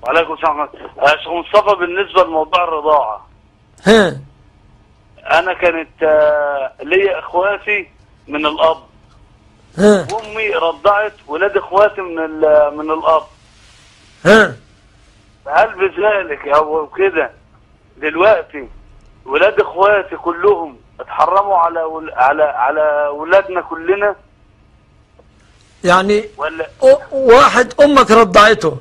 وعليكم السلام ورحمة الله. يا شيخ مصطفى بالنسبة لموضوع الرضاعة ها أنا كانت آه، ليا إخواتي من الأب ها وأمي رضعت ولاد إخواتي من ال- من الأب ها هل بذلك أو كده دلوقتي ولاد إخواتي كلهم اتحرموا على ول- على على ولادنا كلنا يعني ولا أ- واحد أمك رضعته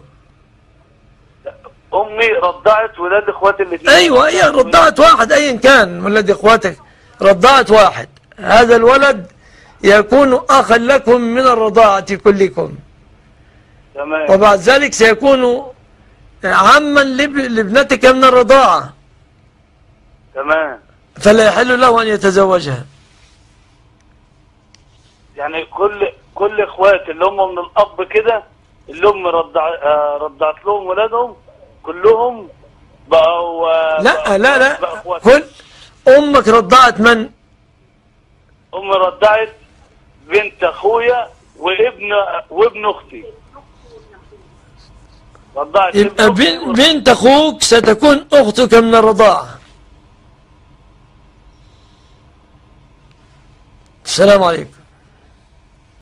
أمي رضعت ولاد إخواتي الاثنين أيوة هي رضعت واحد أيا كان من ولد إخواتك رضعت واحد هذا الولد يكون أخا لكم من الرضاعة كلكم تمام وبعد ذلك سيكون عما لاب- لابنتك من الرضاعة تمام فلا يحل له أن يتزوجها يعني كل كل اخواتي اللي هم من الاب كده اللي هم رضع آه، رضعت لهم ولادهم كلهم بقوا آه، لا بقوا- لا لا بقوا اخواتي كل أمك رضعت من امي رضعت بنت اخويا وابن وابن اختي رضعت يبقى ابن أختي بن- بنت أخوك ستكون أختك من الرضاعة السلام عليكم